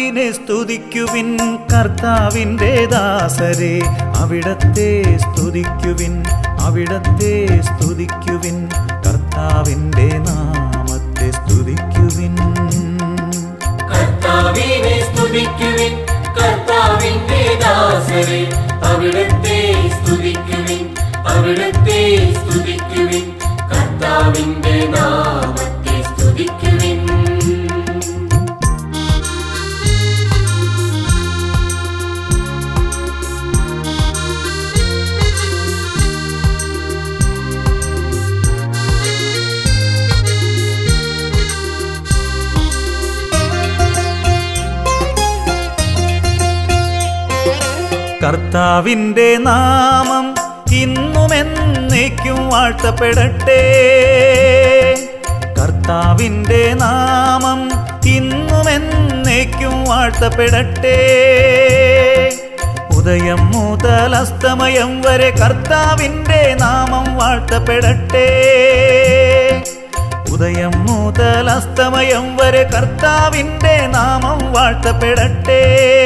കർത്താവിനെ സ്തുതിക്കുവിൻ കർത്താവിൻ്റെ ദാസരെ അവിടത്തെ സ്തുതിക്കുവിൻ അവിടത്തെ സ്തുതിക്കുവിൻ കർത്താവിൻ്റെ നാമത്തെ സ്തുതിക്കുവിൻ കർത്താവിനെ സ്തുതിക്കുവിൻ കർത്താവിന്റെ ദാസരെ അവിടത്തെ സ്തുതിക്കുവിൻ അവിടത്തെ സ്തുതിക്കുവിൻ കർത്താവിന്റെ നാമത്തെ സ്തുതിക്കുവിൻ കർത്താവിൻ്റെ നാമം ഇന്നുമെന്നേക്കും വാഴ്ത്തപ്പെടട്ടെ കർത്താവിൻ്റെ നാമം ഇന്നുമെന്നേക്കും വാഴ്ത്തപ്പെടട്ടെ ഉദയം മുതൽ അസ്തമയം വരെ കർത്താവിൻ്റെ നാമം വാഴ്ത്തപ്പെടട്ടെ ഉദയം മുതൽ അസ്തമയം വരെ കർത്താവിൻ്റെ നാമം വാഴ്ത്തപ്പെടട്ടെ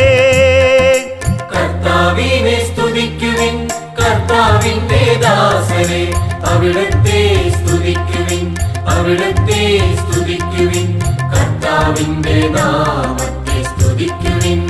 കർത്താവിനെ സ്തുതിക്കുവിൻ കർത്താവിന്റെ ദാസരെ അവിടത്തെ സ്തുതിക്കുവിൻ അവിടത്തെ സ്തുതിക്കുവിൻ കർത്താവിന്റെ നാമത്തെ സ്തുതിക്കുവിൻ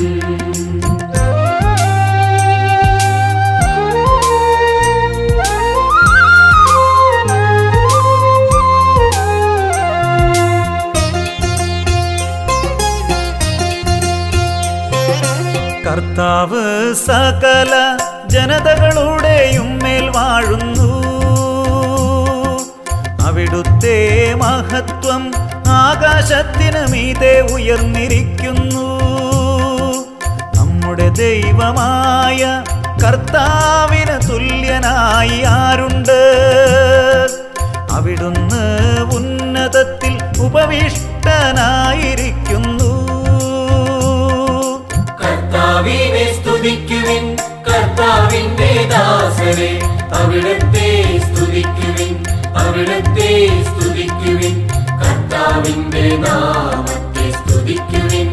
കർത്താവ് സകല ജനതകളുടെയും മേൽ വാഴുന്നു അവിടുത്തെ മഹത്വം ആകാശത്തിന് മീതെ ഉയർന്നിരിക്കുന്നു നമ്മുടെ ദൈവമായ കർത്താവിന് തുല്യനായി ആരുണ്ട് അവിടുന്ന് ഉന്നതത്തിൽ ഉപവിഷ്ടനായിരിക്കുന്നു കർത്താവിനെ സ്തുതിക്കുവിൻ കർത്താവിന്റെ ദാസരെ അവിടത്തെ സ്തുതിക്കുവിൻ അവിടത്തെ സ്തുതിക്കുവിൻ കർത്താവിന്റെ നാമത്തെ സ്തുതിക്കുവിൻ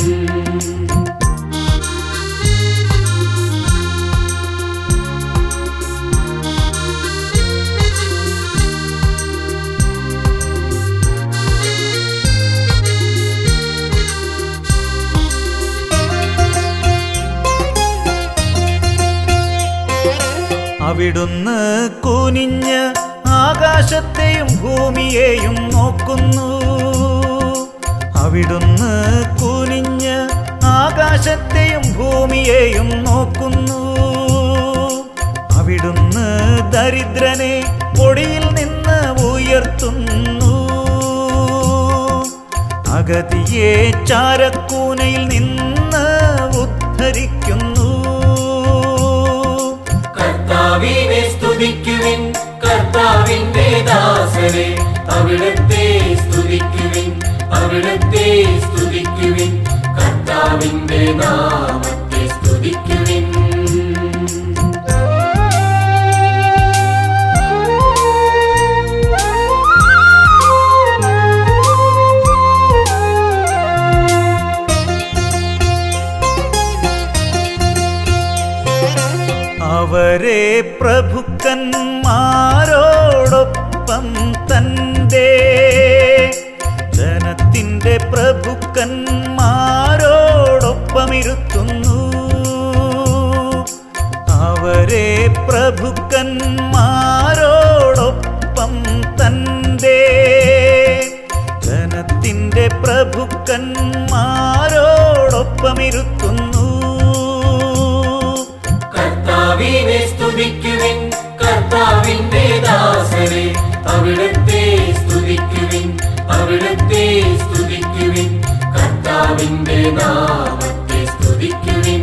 അവിടുന്ന് കുനിഞ്ഞ് ആകാശത്തെയും ഭൂമിയെയും നോക്കുന്നു അവിടുന്ന് കുനിഞ്ഞ് ആകാശത്തെയും ഭൂമിയെയും നോക്കുന്നു അവിടുന്ന് ദരിദ്രനെ പൊടിയിൽ നിന്ന് ഉയർത്തുന്നു അഗതിയെ ചാരക്കൂനയിൽ നിന്ന് ഉദ്ധരിക്കുന്നു കർത്താവിനെ സ്തുതിക്കുവിൻ കർത്താവിന്റെ ദാസരെ അവിടത്തെ സ്തുതിക്കുവിൻ അവിടത്തെ സ്തുതിക്കുവിൻ കർത്താവിന്റെ നാമത്തെ സ്തുതിക്കുവിൻ അവരെ പ്രഭുക്കന്മാരോടൊപ്പം തൻ്റെ ജനത്തിൻ്റെ പ്രഭുക്കന്മാരോടൊപ്പം ഇരുത്തുന്നു അവരെ പ്രഭുക്കന്മാരോടൊപ്പം തൻ്റെ ജനത്തിൻ്റെ പ്രഭുക്കന്മാരോടൊപ്പം ഇരുത്തുന്നു കർത്താവിനെ സ്തുതിക്കുവിൻ കർത്താവിന്റെ ദാസരെ അവിടത്തെ സ്തുതിക്കുവിൻ അവിടത്തെ സ്തുതിക്കുവിൻ കർത്താവിന്റെ നാമത്തെ സ്തുതിക്കുവിൻ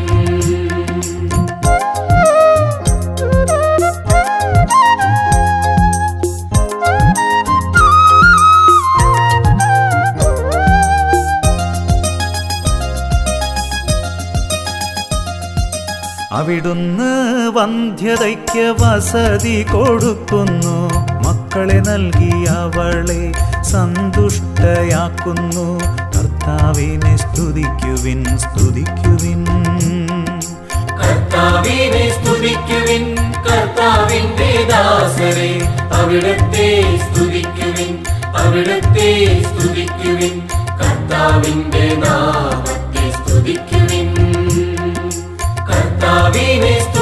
അവിടുന്ന് വന്ധ്യതയ്ക്ക് വസതി കൊടുക്കുന്നു മക്കളെ നൽകി അവളെ സന്തുഷ്ടയാക്കുന്നു കർത്താവ് കർത്താവിനെ സ്തുതിക്കുവിൻ സ്തുതിക്കുവിൻ കർത്താവിനെ സ്തുതിക്കുവിൻ കർത്താവിന്റെ ദാസരെ അവിടത്തെ സ്തുതിക്കുവിൻ അവിടത്തെ സ്തുതിക്കുവിൻ കർത്താവിന്റെ നാമത്തെ സ്തുതിക്കുവിൻ കർത്താവിനെ സ്തുതിക്കുവിൻ